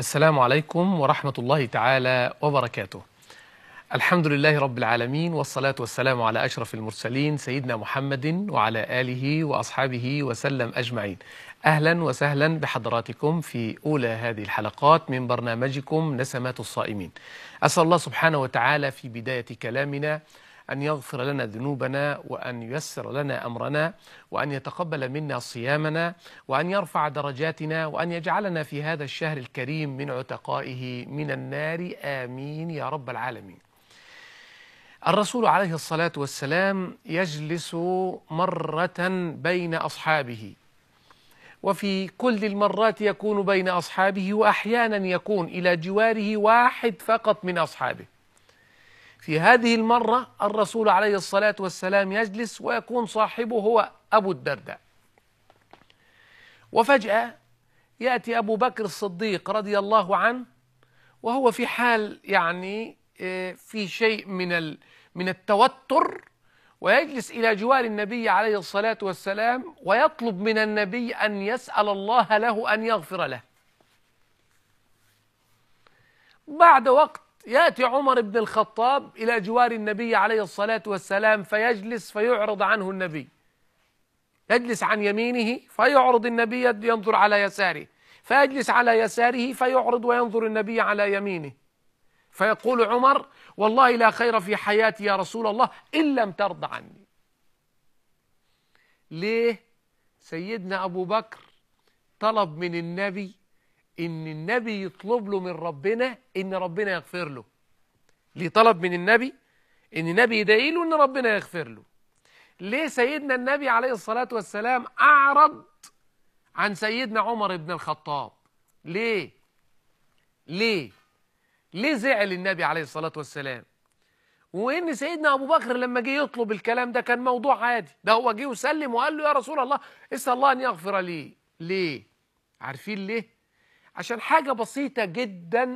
السلام عليكم ورحمة الله تعالى وبركاته. الحمد لله رب العالمين والصلاة والسلام على أشرف المرسلين سيدنا محمد وعلى آله وأصحابه وسلم أجمعين. أهلا وسهلا بحضراتكم في أولى هذه الحلقات من برنامجكم نسمات الصائمين. أسأل الله سبحانه وتعالى في بداية كلامنا أن يغفر لنا ذنوبنا وأن ييسر لنا أمرنا وأن يتقبل منا صيامنا وأن يرفع درجاتنا وأن يجعلنا في هذا الشهر الكريم من عتقائه من النار آمين يا رب العالمين الرسول عليه الصلاة والسلام يجلس مرة بين أصحابه وفي كل المرات يكون بين أصحابه وأحيانا يكون إلى جواره واحد فقط من أصحابه في هذه المرة الرسول عليه الصلاة والسلام يجلس ويكون صاحبه هو أبو الدرداء وفجأة يأتي أبو بكر الصديق رضي الله عنه وهو في حال يعني في شيء من من التوتر ويجلس إلى جوار النبي عليه الصلاة والسلام ويطلب من النبي أن يسأل الله له أن يغفر له بعد وقت يأتي عمر بن الخطاب إلى جوار النبي عليه الصلاة والسلام فيجلس فيعرض عنه النبي يجلس عن يمينه فيعرض النبي ينظر على يساره فيجلس على يساره فيعرض وينظر النبي على يمينه فيقول عمر والله لا خير في حياتي يا رسول الله إن لم ترضى عني ليه سيدنا أبو بكر طلب من النبي ان النبي يطلب له من ربنا ان ربنا يغفر له ليه طلب من النبي ان النبي يدعي له ان ربنا يغفر له ليه سيدنا النبي عليه الصلاة والسلام أعرض عن سيدنا عمر بن الخطاب ليه ليه ليه زعل النبي عليه الصلاة والسلام وان سيدنا ابو بكر لما جه يطلب الكلام ده كان موضوع عادي ده هو جه وسلم وقال له يا رسول الله اسال الله ان يغفر لي ليه عارفين ليه عشان حاجة بسيطة جدا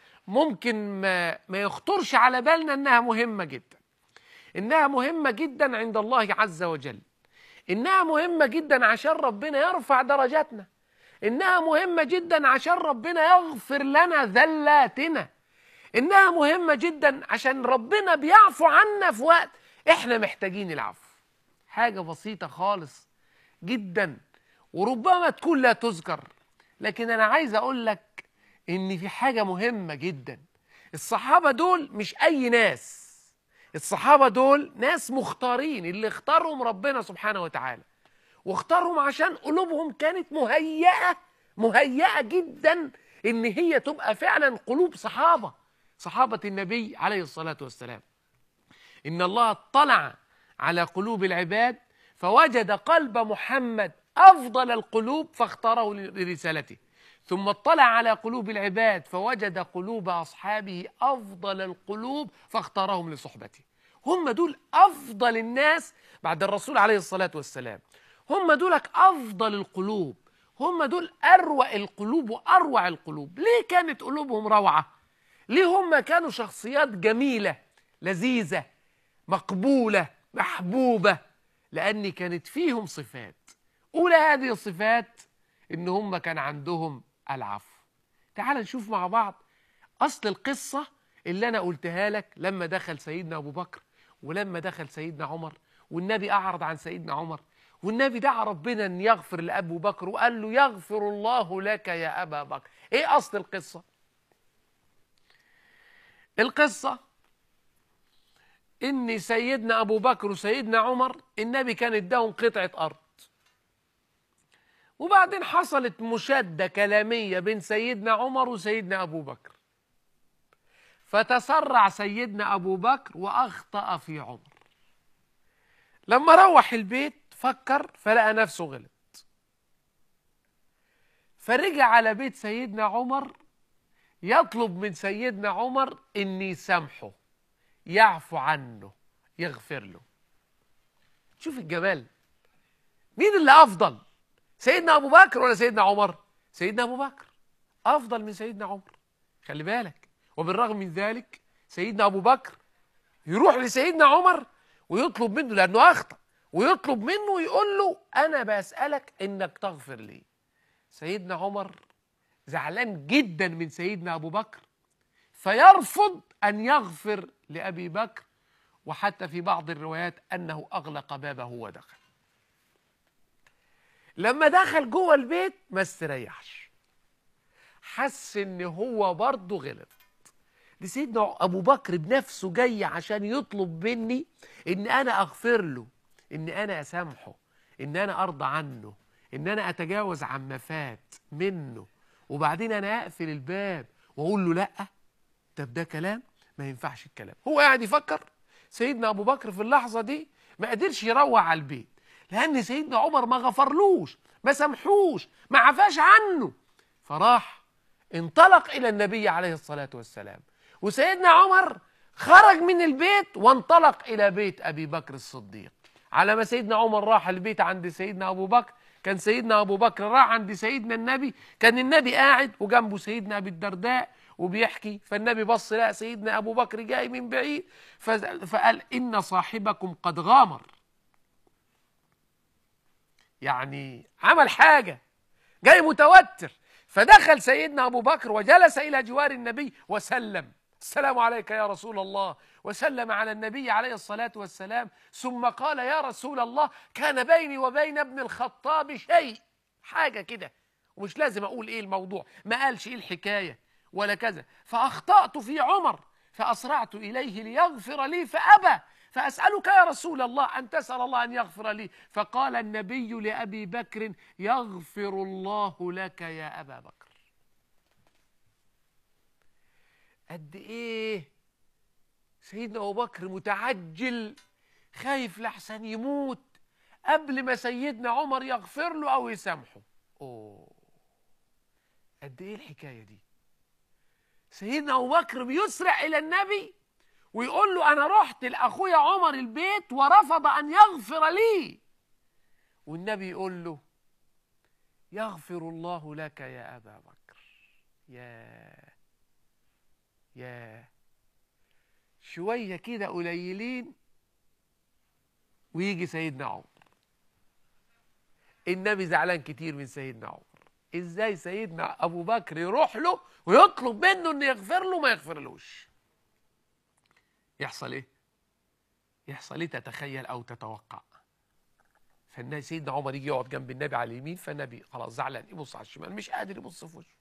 ممكن ما, ما يخطرش على بالنا انها مهمة جدا انها مهمة جدا عند الله عز وجل انها مهمة جدا عشان ربنا يرفع درجاتنا انها مهمة جدا عشان ربنا يغفر لنا ذلاتنا انها مهمة جدا عشان ربنا بيعفو عنا في وقت احنا محتاجين العفو حاجة بسيطة خالص جدا وربما تكون لا تذكر لكن انا عايز اقول لك ان في حاجه مهمه جدا الصحابه دول مش اي ناس الصحابه دول ناس مختارين اللي اختارهم ربنا سبحانه وتعالى واختارهم عشان قلوبهم كانت مهيئه مهيئه جدا ان هي تبقى فعلا قلوب صحابه صحابه النبي عليه الصلاه والسلام ان الله اطلع على قلوب العباد فوجد قلب محمد أفضل القلوب فاختاره لرسالته ثم اطلع على قلوب العباد فوجد قلوب أصحابه أفضل القلوب فاختارهم لصحبته هم دول أفضل الناس بعد الرسول عليه الصلاة والسلام هم دولك أفضل القلوب هم دول أروع القلوب وأروع القلوب ليه كانت قلوبهم روعة ليه هم كانوا شخصيات جميلة لذيذة مقبولة محبوبة لأن كانت فيهم صفات أولى هذه الصفات إن هم كان عندهم العفو تعال نشوف مع بعض أصل القصة اللي أنا قلتها لك لما دخل سيدنا أبو بكر ولما دخل سيدنا عمر والنبي أعرض عن سيدنا عمر والنبي دعا ربنا أن يغفر لأبو بكر وقال له يغفر الله لك يا أبا بكر إيه أصل القصة القصة إن سيدنا أبو بكر وسيدنا عمر النبي كان اداهم قطعة أرض وبعدين حصلت مشادة كلامية بين سيدنا عمر وسيدنا أبو بكر فتسرع سيدنا أبو بكر وأخطأ في عمر لما روح البيت فكر فلقى نفسه غلط فرجع على بيت سيدنا عمر يطلب من سيدنا عمر أن يسامحه يعفو عنه يغفر له شوف الجمال مين اللي أفضل سيدنا أبو بكر ولا سيدنا عمر سيدنا أبو بكر أفضل من سيدنا عمر خلي بالك وبالرغم من ذلك سيدنا أبو بكر يروح لسيدنا عمر ويطلب منه لأنه أخطأ ويطلب منه يقول له أنا بسألك إنك تغفر لي سيدنا عمر زعلان جدا من سيدنا أبو بكر فيرفض أن يغفر لأبي بكر وحتى في بعض الروايات أنه أغلق بابه ودخل لما دخل جوه البيت ما استريحش حس ان هو برضه غلط دي سيدنا ابو بكر بنفسه جاي عشان يطلب مني ان انا اغفر له ان انا اسامحه ان انا ارضى عنه ان انا اتجاوز عما فات منه وبعدين انا اقفل الباب واقول له لا طب ده كلام ما ينفعش الكلام هو قاعد يفكر سيدنا ابو بكر في اللحظه دي ما قدرش يروح على البيت لان سيدنا عمر ما غفرلوش ما سامحوش ما عفاش عنه فراح انطلق الى النبي عليه الصلاه والسلام وسيدنا عمر خرج من البيت وانطلق الى بيت ابي بكر الصديق على ما سيدنا عمر راح البيت عند سيدنا ابو بكر كان سيدنا ابو بكر راح عند سيدنا النبي كان النبي قاعد وجنبه سيدنا ابي الدرداء وبيحكي فالنبي بص لقى سيدنا ابو بكر جاي من بعيد فقال ان صاحبكم قد غامر يعني عمل حاجه جاي متوتر فدخل سيدنا ابو بكر وجلس الى جوار النبي وسلم السلام عليك يا رسول الله وسلم على النبي عليه الصلاة والسلام ثم قال يا رسول الله كان بيني وبين ابن الخطاب شيء حاجة كده ومش لازم أقول إيه الموضوع ما قالش إيه الحكاية ولا كذا فأخطأت في عمر فأسرعت إليه ليغفر لي فأبى فأسألك يا رسول الله أن تسأل الله أن يغفر لي فقال النبي لأبي بكر يغفر الله لك يا أبا بكر قد ايه سيدنا ابو بكر متعجل خايف لحسن يموت قبل ما سيدنا عمر يغفر له او يسامحه اوه قد ايه الحكايه دي سيدنا ابو بكر بيسرع الى النبي ويقول له انا رحت لاخويا عمر البيت ورفض ان يغفر لي والنبي يقول له يغفر الله لك يا ابا بكر يا يا شوية كده قليلين ويجي سيدنا عمر النبي زعلان كتير من سيدنا عمر ازاي سيدنا ابو بكر يروح له ويطلب منه انه يغفر له ما يغفرلوش يحصل ايه يحصل ايه تتخيل او تتوقع فالنبي سيدنا عمر يجي يقعد جنب النبي على اليمين فالنبي خلاص زعلان يبص على الشمال مش قادر يبص في وشه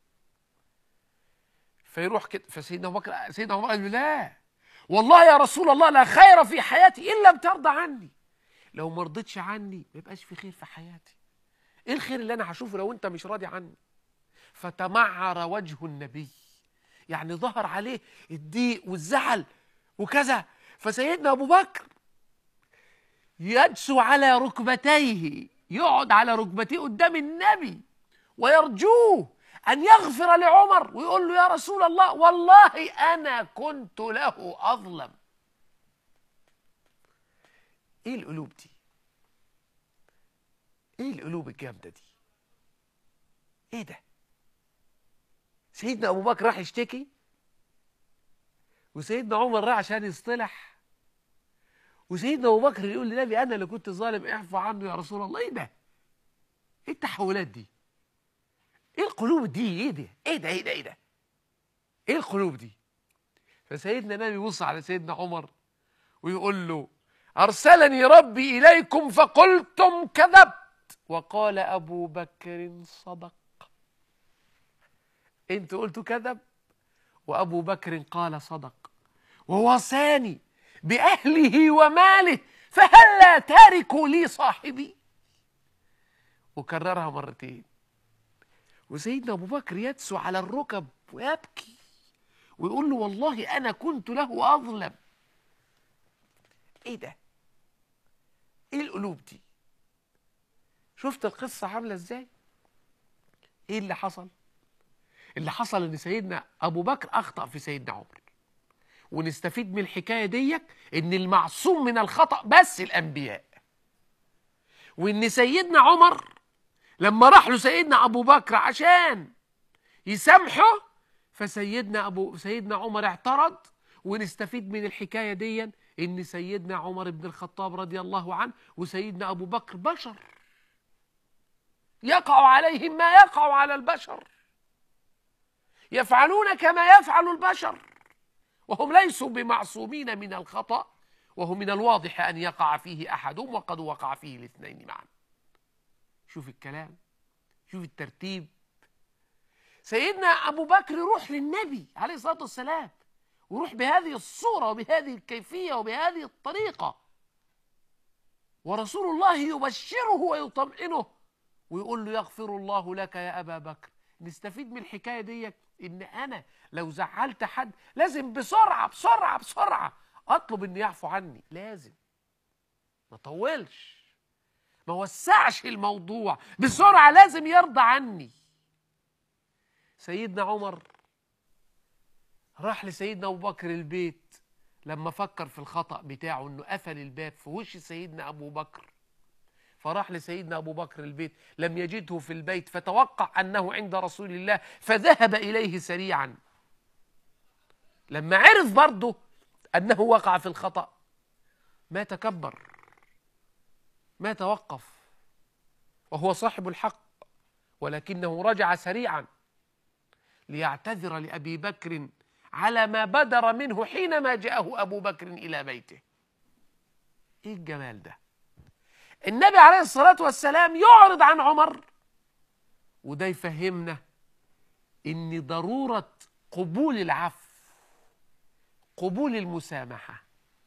فيروح كده فسيدنا ابو بكر سيدنا عمر قال له لا والله يا رسول الله لا خير في حياتي ان لم ترضى عني لو ما رضيتش عني ما يبقاش في خير في حياتي ايه الخير اللي انا هشوفه لو انت مش راضي عني فتمعر وجه النبي يعني ظهر عليه الضيق والزعل وكذا فسيدنا ابو بكر يدسو على ركبتيه يقعد على ركبتيه قدام النبي ويرجوه أن يغفر لعمر ويقول له يا رسول الله والله أنا كنت له أظلم إيه القلوب دي إيه القلوب الجامدة دي إيه ده سيدنا أبو بكر راح يشتكي وسيدنا عمر راح عشان يصطلح وسيدنا أبو بكر يقول للنبي أنا اللي كنت ظالم اعفو عنه يا رسول الله إيه ده إيه التحولات دي ايه القلوب دي ايه ده ايه ده ايه ده ايه ده ايه القلوب دي فسيدنا النبي يبص على سيدنا عمر ويقول له ارسلني ربي اليكم فقلتم كذبت وقال ابو بكر صدق انت قلت كذب وابو بكر قال صدق ووصاني باهله وماله فهلا تاركوا لي صاحبي وكررها مرتين وسيدنا ابو بكر يدسو على الركب ويبكي ويقول له والله انا كنت له اظلم ايه ده ايه القلوب دي شفت القصه عامله ازاي ايه اللي حصل اللي حصل ان سيدنا ابو بكر اخطا في سيدنا عمر ونستفيد من الحكايه ديت ان المعصوم من الخطا بس الانبياء وان سيدنا عمر لما راح له سيدنا ابو بكر عشان يسامحه فسيدنا ابو سيدنا عمر اعترض ونستفيد من الحكايه دي ان سيدنا عمر بن الخطاب رضي الله عنه وسيدنا ابو بكر بشر يقع عليهم ما يقع على البشر يفعلون كما يفعل البشر وهم ليسوا بمعصومين من الخطأ وهو من الواضح أن يقع فيه أحدهم وقد وقع فيه الاثنين معا شوف الكلام شوف الترتيب سيدنا أبو بكر يروح للنبي عليه الصلاة والسلام ويروح بهذه الصورة وبهذه الكيفية وبهذه الطريقة ورسول الله يبشره ويطمئنه ويقول له يغفر الله لك يا أبا بكر نستفيد من الحكاية دي إن أنا لو زعلت حد لازم بسرعة بسرعة بسرعة أطلب إن يعفو عني لازم ما طولش ما وسعش الموضوع بسرعة لازم يرضى عني سيدنا عمر راح لسيدنا أبو بكر البيت لما فكر في الخطأ بتاعه إنه قفل الباب في وش سيدنا أبو بكر فراح لسيدنا أبو بكر البيت لم يجده في البيت فتوقع أنه عند رسول الله فذهب إليه سريعا لما عرف برضه أنه وقع في الخطأ ما تكبر ما توقف وهو صاحب الحق ولكنه رجع سريعا ليعتذر لأبي بكر على ما بدر منه حينما جاءه أبو بكر إلى بيته إيه الجمال ده النبي عليه الصلاة والسلام يعرض عن عمر وده يفهمنا إن ضرورة قبول العفو قبول المسامحة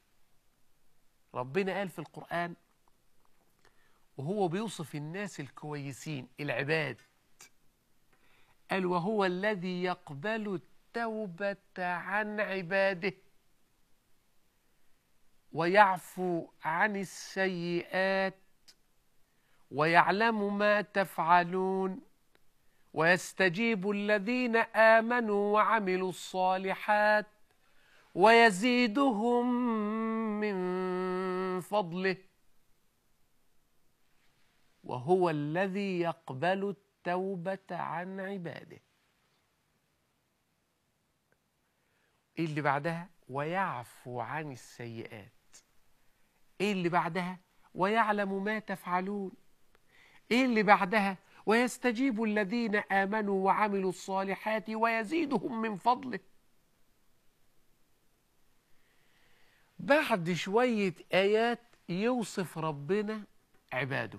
ربنا قال في القرآن وهو بيوصف الناس الكويسين العباد قال وهو الذي يقبل التوبة عن عباده ويعفو عن السيئات ويعلم ما تفعلون ويستجيب الذين آمنوا وعملوا الصالحات ويزيدهم من فضله وهو الذي يقبل التوبة عن عباده ايه اللي بعدها ويعفو عن السيئات ايه اللي بعدها ويعلم ما تفعلون ايه اللي بعدها ويستجيب الذين امنوا وعملوا الصالحات ويزيدهم من فضله بعد شويه ايات يوصف ربنا عباده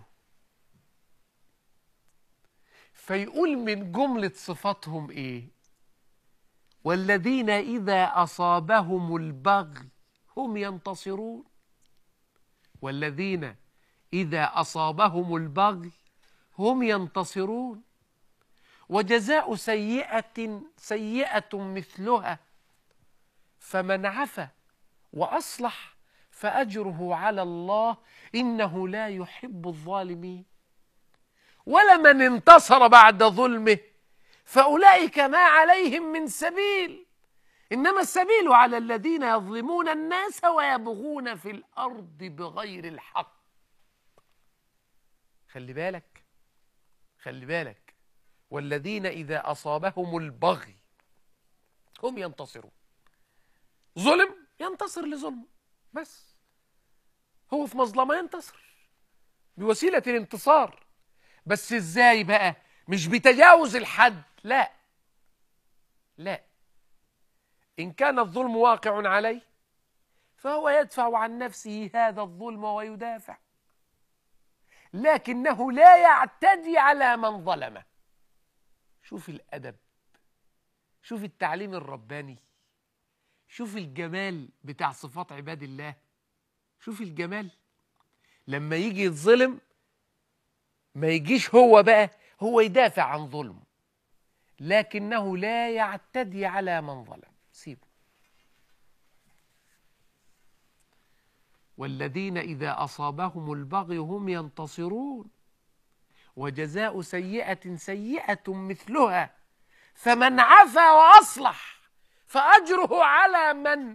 فيقول من جمله صفاتهم ايه والذين اذا اصابهم البغي هم ينتصرون والذين اذا اصابهم البغي هم ينتصرون وجزاء سيئه سيئه مثلها فمن عفا واصلح فاجره على الله انه لا يحب الظالمين ولمن انتصر بعد ظلمه فاولئك ما عليهم من سبيل انما السبيل على الذين يظلمون الناس ويبغون في الارض بغير الحق خلي بالك خلي بالك والذين اذا اصابهم البغي هم ينتصرون ظلم ينتصر لظلمه بس هو في مظلمه ينتصر بوسيله الانتصار بس ازاي بقى مش بتجاوز الحد لا لا إن كان الظلم واقع عليه فهو يدفع عن نفسه هذا الظلم ويدافع لكنه لا يعتدي على من ظلمه شوف الأدب شوف التعليم الرباني شوف الجمال بتاع صفات عباد الله شوف الجمال لما يجي يتظلم ما يجيش هو بقى هو يدافع عن ظلم لكنه لا يعتدي على من ظلم سيبه والذين إذا أصابهم البغي هم ينتصرون وجزاء سيئة سيئة مثلها فمن عفا وأصلح فأجره على من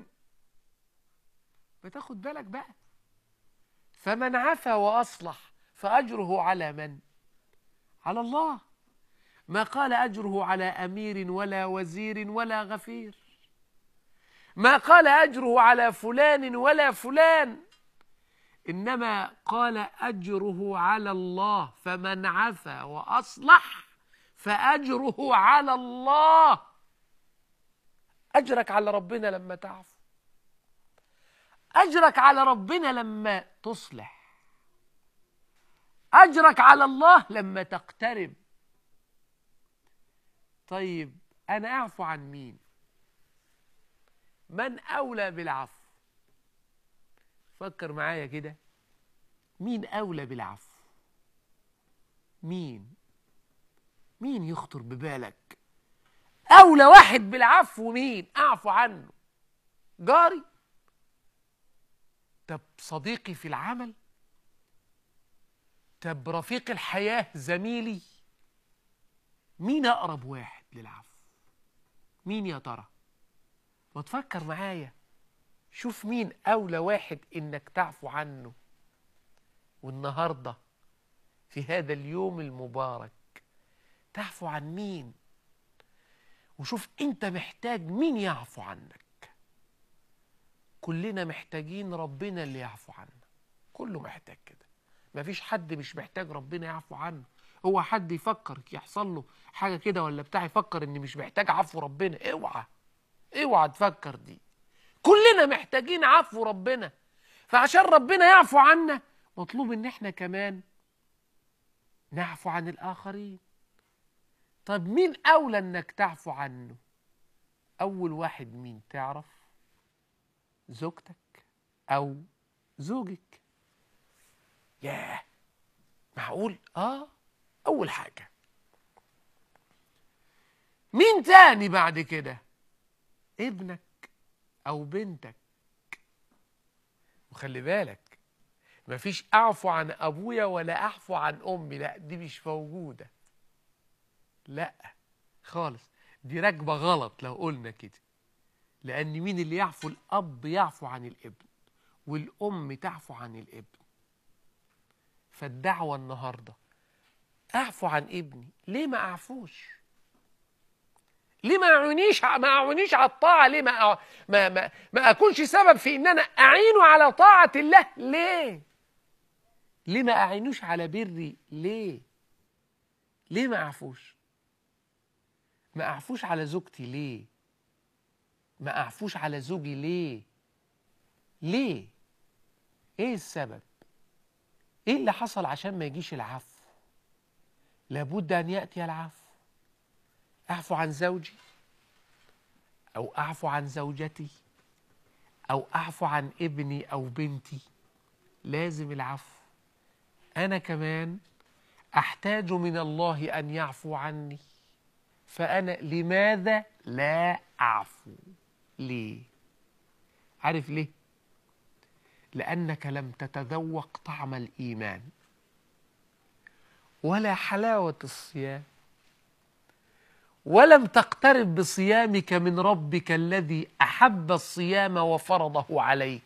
بتاخد بالك بقى فمن عفا وأصلح فأجره على من على الله ما قال أجره على أمير ولا وزير ولا غفير ما قال أجره على فلان ولا فلان إنما قال أجره على الله فمن عفا وأصلح فأجره على الله أجرك على ربنا لما تعفو أجرك على ربنا لما تصلح أجرك على الله لما تقترب طيب أنا أعفو عن مين من أولى بالعفو فكر معايا كده مين أولى بالعفو مين مين يخطر ببالك أولى واحد بالعفو مين أعفو عنه جاري طب صديقي في العمل طب رفيق الحياة زميلي مين أقرب واحد للعفو مين يا ترى ما تفكر معايا شوف مين أولى واحد إنك تعفو عنه والنهاردة في هذا اليوم المبارك تعفو عن مين وشوف انت محتاج مين يعفو عنك كلنا محتاجين ربنا اللي يعفو عنا كله محتاج كده مفيش حد مش محتاج ربنا يعفو عنه هو حد يفكر يحصل له حاجة كده ولا بتاع يفكر ان مش محتاج عفو ربنا اوعى اوعى تفكر دي كلنا محتاجين عفو ربنا فعشان ربنا يعفو عنا مطلوب ان احنا كمان نعفو عن الاخرين طب مين اولى انك تعفو عنه اول واحد مين تعرف زوجتك او زوجك ياه معقول اه اول حاجه مين تاني بعد كده ابنك او بنتك وخلي بالك مفيش اعفو عن ابويا ولا اعفو عن امي لا دي مش موجوده لا خالص دي راكبه غلط لو قلنا كده لان مين اللي يعفو الاب يعفو عن الابن والام تعفو عن الابن فالدعوه النهارده اعفو عن ابني ليه ما اعفوش ليه ما اعونيش ما اعونيش على الطاعه ليه ما أع- ما ما, ما اكونش سبب في ان انا اعينه على طاعه الله ليه ليه ما اعينوش على بري ليه ليه ما اعفوش ما اعفوش على زوجتي ليه ما اعفوش على زوجي ليه ليه ايه السبب ايه اللي حصل عشان ما يجيش العفو لابد ان ياتي العفو اعفو عن زوجي او اعفو عن زوجتي او اعفو عن ابني او بنتي لازم العفو انا كمان احتاج من الله ان يعفو عني فانا لماذا لا اعفو ليه عارف ليه لانك لم تتذوق طعم الايمان ولا حلاوه الصيام ولم تقترب بصيامك من ربك الذي احب الصيام وفرضه عليك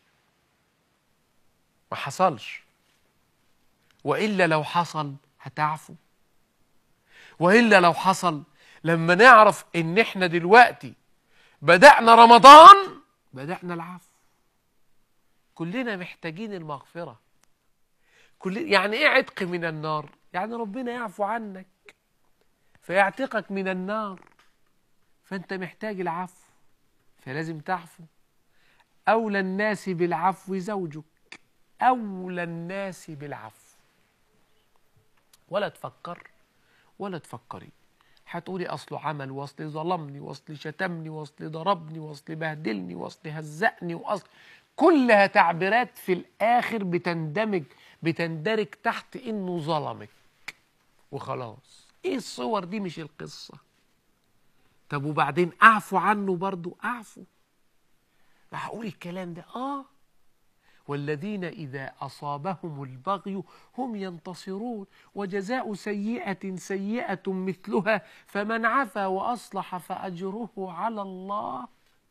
ما حصلش والا لو حصل هتعفو والا لو حصل لما نعرف ان احنا دلوقتي بدانا رمضان بدانا العفو كلنا محتاجين المغفره كل يعني ايه عتق من النار يعني ربنا يعفو عنك فيعتقك من النار فانت محتاج العفو فلازم تعفو اولى الناس بالعفو زوجك اولى الناس بالعفو ولا تفكر ولا تفكري هتقولي اصله عمل واصل ظلمني واصل شتمني واصل ضربني واصل بهدلني واصل هزقني واصل كلها تعبيرات في الاخر بتندمج بتندرج تحت انه ظلمك وخلاص ايه الصور دي مش القصه طب وبعدين اعفو عنه برضو اعفو هقول الكلام ده اه والذين إذا أصابهم البغي هم ينتصرون وجزاء سيئة سيئة مثلها فمن عفا وأصلح فأجره على الله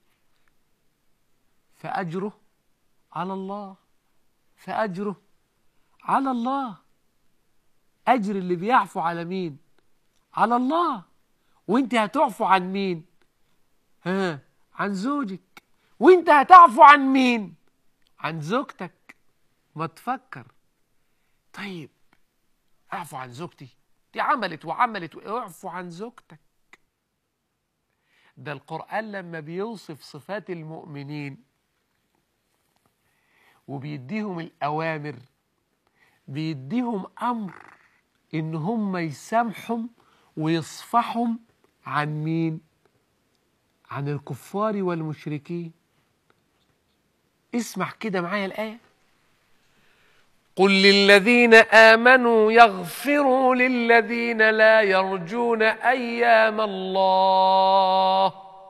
فأجره على الله فأجره على الله أجر اللي بيعفو على مين على الله وانت هتعفو عن مين ها عن زوجك وانت هتعفو عن مين عن زوجتك ما تفكر طيب اعفو عن زوجتي دي عملت وعملت واعفو عن زوجتك ده القرآن لما بيوصف صفات المؤمنين وبيديهم الأوامر بيديهم أمر إن هم يسامحهم ويصفحهم عن مين؟ عن الكفار والمشركين اسمع كده معايا الآية قل للذين آمنوا يغفروا للذين لا يرجون أيام الله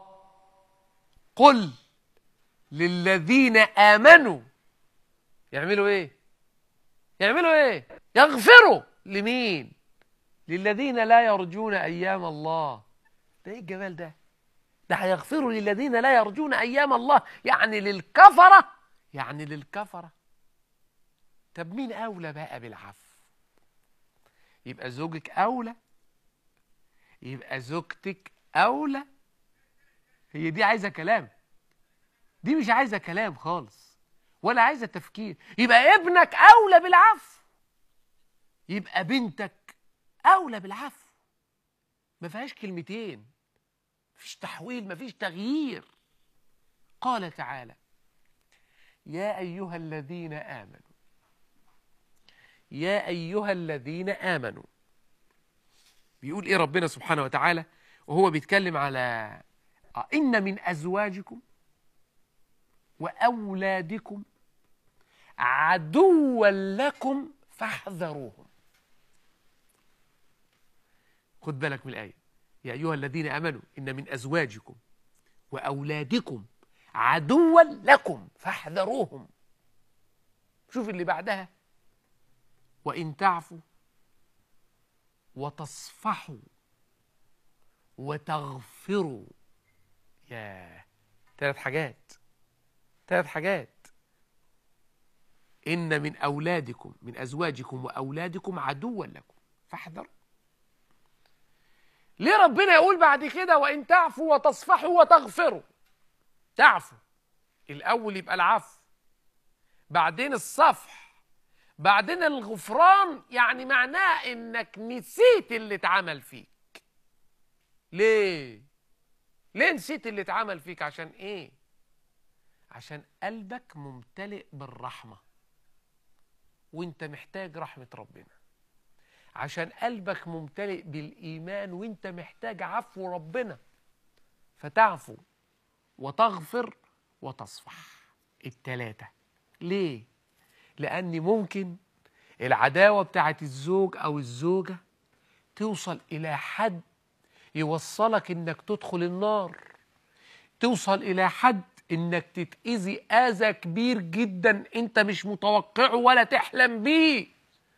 قل للذين آمنوا يعملوا إيه يعملوا إيه يغفروا لمين للذين لا يرجون أيام الله ده إيه الجمال ده ده هيغفروا للذين لا يرجون أيام الله يعني للكفرة يعني للكفرة طب مين أولى بقى بالعفو يبقى زوجك أولى يبقى زوجتك أولى هي دي عايزة كلام دي مش عايزة كلام خالص ولا عايزة تفكير يبقى ابنك أولى بالعفو يبقى بنتك أولى بالعفو ما فيهاش كلمتين مفيش تحويل مفيش تغيير قال تعالى يا أيها الذين آمنوا يا أيها الذين آمنوا بيقول إيه ربنا سبحانه وتعالى وهو بيتكلم على آه إن من أزواجكم وأولادكم عدوا لكم فاحذروهم خد بالك من الآية يا أيها الذين آمنوا إن من أزواجكم وأولادكم عدوا لكم فاحذروهم شوف اللي بعدها وإن تعفوا وتصفحوا وتغفروا يا ثلاث حاجات ثلاث حاجات إن من أولادكم من أزواجكم وأولادكم عدوا لكم فاحذروا ليه ربنا يقول بعد كده وإن تعفوا وتصفحوا وتغفروا تعفوا الأول يبقى العفو بعدين الصفح بعدين الغفران يعني معناه انك نسيت اللي اتعمل فيك ليه ليه نسيت اللي اتعمل فيك عشان ايه عشان قلبك ممتلئ بالرحمة وانت محتاج رحمة ربنا عشان قلبك ممتلئ بالإيمان وانت محتاج عفو ربنا فتعفو وتغفر وتصفح التلاتة ليه لأن ممكن العداوة بتاعت الزوج أو الزوجة توصل إلى حد يوصلك إنك تدخل النار توصل إلى حد إنك تتأذي أذى كبير جدا أنت مش متوقعه ولا تحلم بيه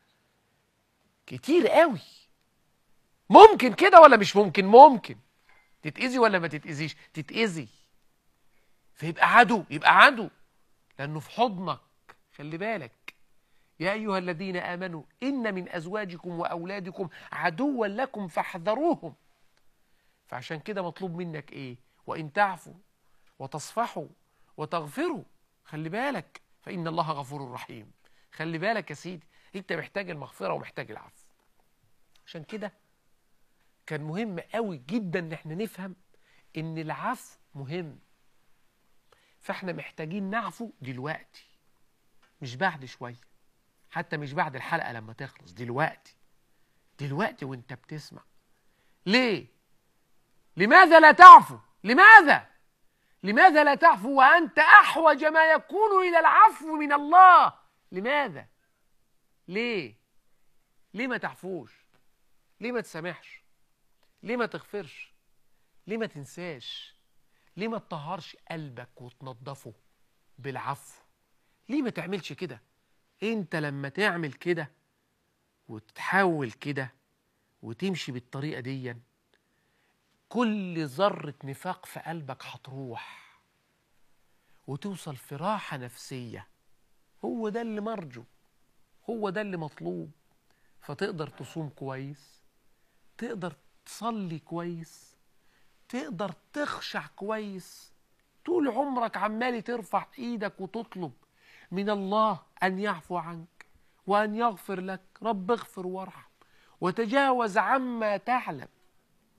كتير قوي ممكن كده ولا مش ممكن ممكن تتأذي ولا ما تتأذيش تتأذي فيبقى عدو يبقى عدو لأنه في حضنك خلي بالك يا أيها الذين آمنوا إن من أزواجكم وأولادكم عدوا لكم فاحذروهم فعشان كده مطلوب منك إيه وإن تعفوا وتصفحوا وتغفروا خلي بالك فإن الله غفور رحيم خلي بالك يا سيدي أنت محتاج المغفرة ومحتاج العفو عشان كده كان مهم قوي جدا ان احنا نفهم ان العفو مهم فاحنا محتاجين نعفو دلوقتي مش بعد شوية حتى مش بعد الحلقة لما تخلص دلوقتي دلوقتي وانت بتسمع ليه لماذا لا تعفو لماذا لماذا لا تعفو وأنت أحوج ما يكون إلى العفو من الله لماذا ليه ليه ما تعفوش ليه ما تسامحش ليه ما تغفرش ليه ما تنساش ليه ما تطهرش قلبك وتنظفه بالعفو ليه ما تعملش كده انت لما تعمل كده وتحاول كده وتمشي بالطريقة دي كل ذرة نفاق في قلبك هتروح وتوصل في راحة نفسية هو ده اللي مرجو هو ده اللي مطلوب فتقدر تصوم كويس تقدر تصلي كويس تقدر تخشع كويس طول عمرك عمال ترفع ايدك وتطلب من الله ان يعفو عنك وان يغفر لك رب اغفر وارحم وتجاوز عما تعلم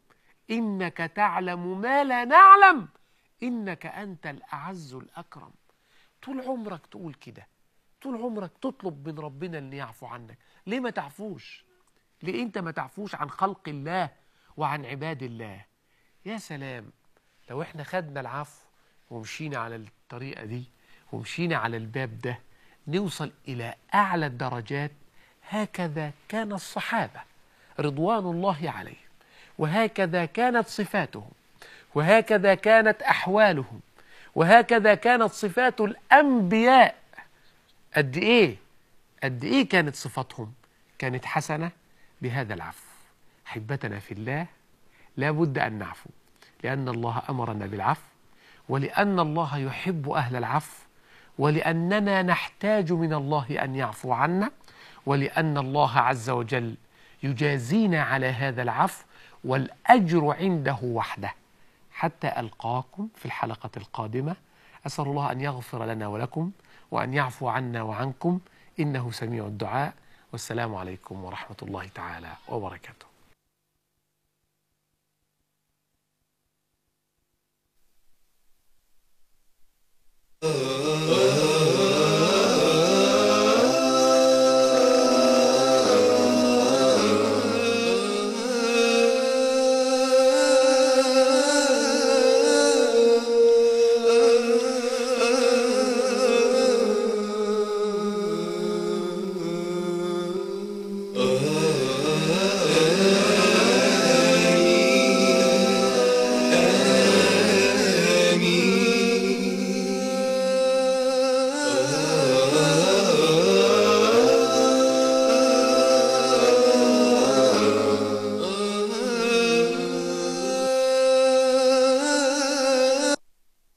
إنك تعلم ما لا نعلم إنك أنت الأعز الأكرم طول عمرك تقول كده طول عمرك تطلب من ربنا أن يعفو عنك ليه ما تعفوش ليه أنت ما تعفوش عن خلق الله وعن عباد الله يا سلام لو احنا خدنا العفو ومشينا على الطريقة دي ومشينا على الباب ده نوصل إلى أعلى الدرجات هكذا كان الصحابة رضوان الله عليهم وهكذا كانت صفاتهم وهكذا كانت أحوالهم وهكذا كانت صفات الأنبياء قد إيه قد إيه كانت صفاتهم كانت حسنة بهذا العفو حبتنا في الله لا بد أن نعفو لأن الله أمرنا بالعفو ولأن الله يحب أهل العفو ولأننا نحتاج من الله أن يعفو عنا ولأن الله عز وجل يجازينا على هذا العفو والأجر عنده وحده حتى ألقاكم في الحلقة القادمة أسأل الله أن يغفر لنا ولكم وأن يعفو عنا وعنكم إنه سميع الدعاء والسلام عليكم ورحمة الله تعالى وبركاته